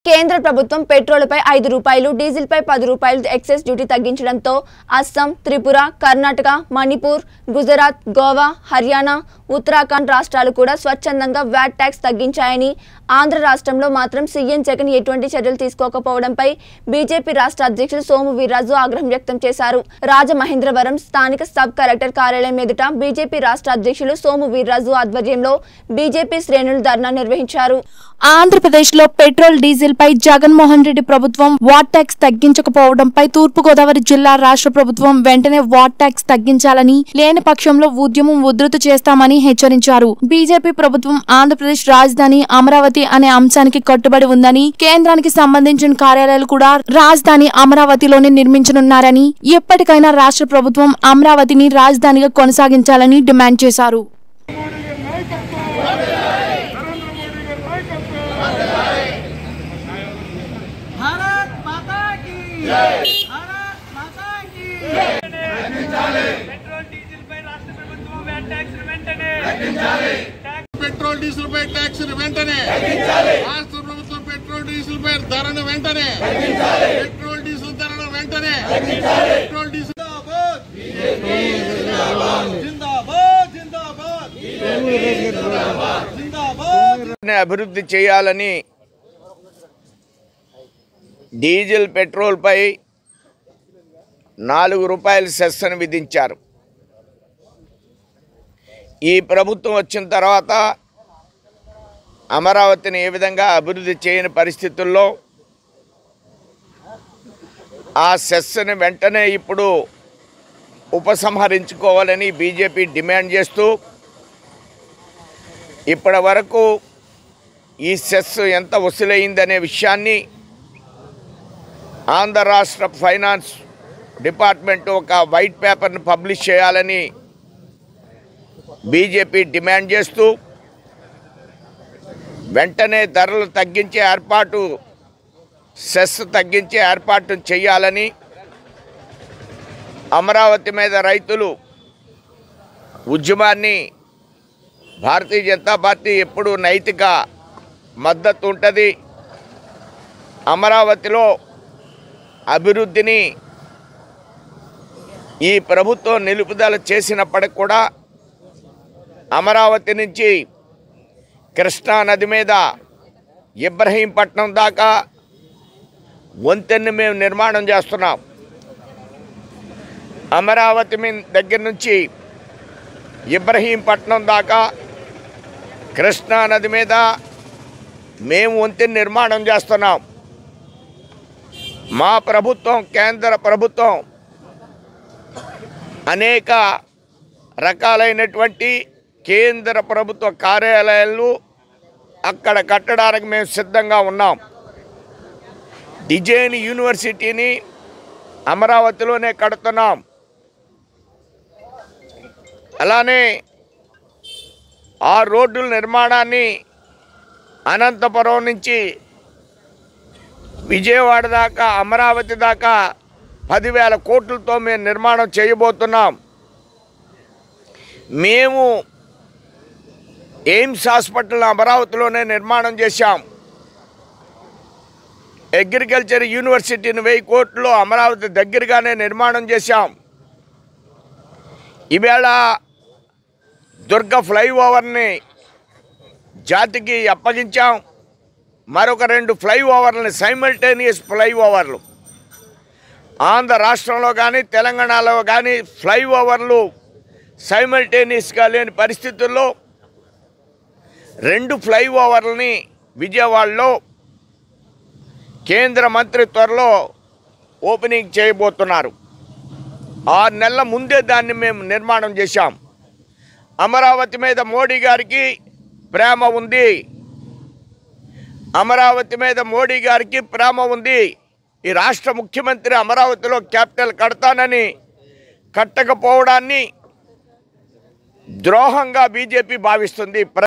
కేంద్ర ప్రభుత్వం పెట్రోలుపై ఐదు రూపాయలు డీజిల్పై పది రూపాయలు ఎక్సైజ్ డ్యూటీ తగ్గించడంతో అస్సాం త్రిపుర కర్ణాటక మణిపూర్ గుజరాత్ గోవా హర్యానా ఉత్తరాఖండ్ రాష్ట్రాలు కూడా స్వచ్ఛందంగా వ్యాట్ ట్యాక్స్ తగ్గించాయని ఆంధ్ర రాష్ట్రంలో మాత్రం సీఎం జగన్ ఎటువంటి చర్యలు తీసుకోకపోవడంపై బీజేపీ రాష్ట్ర అధ్యక్షులు సోము వీర్రాజు ఆగ్రహం వ్యక్తం చేశారు రాజమహేంద్రవరం స్థానిక సబ్ కలెక్టర్ కార్యాలయం ఎదుట బీజేపీ రాష్ట్ర అధ్యక్షులు సోము వీర్రాజు ఆధ్వర్యంలో బీజేపీ శ్రేణులు ధర్నా నిర్వహించారు ఆంధ్రప్రదేశ్లో పెట్రోల్ డీజిల్ పై జగన్మోహన్ రెడ్డి ప్రభుత్వం వాట్ ట్యాక్స్ తగ్గించకపోవడంపై తూర్పుగోదావరి జిల్లా రాష్ట్ర ప్రభుత్వం వెంటనే వాట్ ట్యాక్స్ తగ్గించాలని లేని పక్షంలో ఉద్యమం ఉధృతి చేస్తామని హెచ్చరించారు బీజేపీ ప్రభుత్వం ఆంధ్రప్రదేశ్ రాజధాని అమరావతి అనే అంశానికి కట్టుబడి ఉందని కేంద్రానికి సంబంధించిన కార్యాలయాలు కూడా రాజధాని అమరావతిలోనే నిర్మించనున్నారని ఎప్పటికైనా రాష్ట్ర ప్రభుత్వం అమరావతిని రాజధానిగా కొనసాగించాలని డిమాండ్ చేశారు भारत माता की भारत माता की పెట్రోల్ డీజిల్ పై రాష్ట్ర ప్రభుత్వం వ్యాట్ ట్యాక్స్ వెంటనే పెట్రోల్ డీజిల్ పై ట్యాక్స్ వెంటనే రాష్ట్ర ప్రభుత్వం పెట్రోల్ డీజిల్ పై ధరను వెంటనే పెట్రోల్ డీజిల్ ధరను వెంటనే పెట్రోల్ డీజిల్ జిందాబాద్ జిందాబాద్ జిందాబాద్ ని అభివృద్ధి చేయాలని డీజిల్ పెట్రోల్పై నాలుగు రూపాయల సెస్ను విధించారు ఈ ప్రభుత్వం వచ్చిన తర్వాత అమరావతిని ఏ విధంగా అభివృద్ధి చేయని పరిస్థితుల్లో ఆ సెస్ని వెంటనే ఇప్పుడు ఉపసంహరించుకోవాలని బీజేపీ డిమాండ్ చేస్తూ ఇప్పటి వరకు ఈ సెస్ ఎంత వసూలైందనే విషయాన్ని ఆంధ్ర రాష్ట్ర ఫైనాన్స్ డిపార్ట్మెంట్ ఒక వైట్ పేపర్ను పబ్లిష్ చేయాలని బీజేపీ డిమాండ్ చేస్తూ వెంటనే ధరలు తగ్గించే ఏర్పాటు సెస్ తగ్గించే ఏర్పాటు చేయాలని అమరావతి మీద రైతులు ఉద్యమాన్ని భారతీయ జనతా పార్టీ ఎప్పుడు నైతిక మద్దతు ఉంటుంది అమరావతిలో అభివృద్ధిని ఈ ప్రభుత్వం నిలుపుదల చేసినప్పటికి కూడా అమరావతి నుంచి కృష్ణా నది మీద ఇబ్రహీంపట్నం దాకా వంతెన్ని మేము నిర్మాణం చేస్తున్నాం అమరావతి మీ దగ్గర నుంచి ఇబ్రహీంపట్నం దాకా కృష్ణా నది మీద మేము వంతెన నిర్మాణం చేస్తున్నాం మా ప్రభుత్వం కేంద్ర ప్రభుత్వం అనేక రకాలైనటువంటి కేంద్ర ప్రభుత్వ కార్యాలయాలు అక్కడ కట్టడానికి మేము సిద్ధంగా ఉన్నాం డిజైన్ యూనివర్సిటీని అమరావతిలోనే కడుతున్నాం అలానే ఆ రోడ్డుల నిర్మాణాన్ని అనంతపురం నుంచి విజయవాడ దాకా అమరావతి దాకా పదివేల కోట్లతో మేము నిర్మాణం చేయబోతున్నాం మేము ఎయిమ్స్ హాస్పిటల్ అమరావతిలోనే నిర్మాణం చేశాం అగ్రికల్చర్ యూనివర్సిటీని వెయ్యి కోట్లు అమరావతి దగ్గరగానే నిర్మాణం చేశాం ఈవేళ దుర్గ ఫ్లైఓవర్ని జాతికి అప్పగించాం మరొక రెండు ఫ్లైఓవర్లని సైమల్టేనియస్ ఫ్లైఓవర్లు ఆంధ్ర రాష్ట్రంలో కానీ తెలంగాణలో కానీ ఫ్లైఓవర్లు సైమల్టేనియస్గా లేని పరిస్థితుల్లో రెండు ఫ్లైఓవర్లని విజయవాడలో కేంద్ర మంత్రి త్వరలో ఓపెనింగ్ చేయబోతున్నారు ఆరు నెలల ముందే దాన్ని మేము నిర్మాణం చేశాం అమరావతి మీద మోడీ గారికి ప్రేమ ఉంది అమరావతి మీద మోడీ గారికి ప్రేమ ఉంది ఈ రాష్ట్ర ముఖ్యమంత్రి అమరావతిలో క్యాపిటల్ కడతానని కట్టకపోవడాన్ని ద్రోహంగా బీజేపీ భావిస్తుంది ప్ర-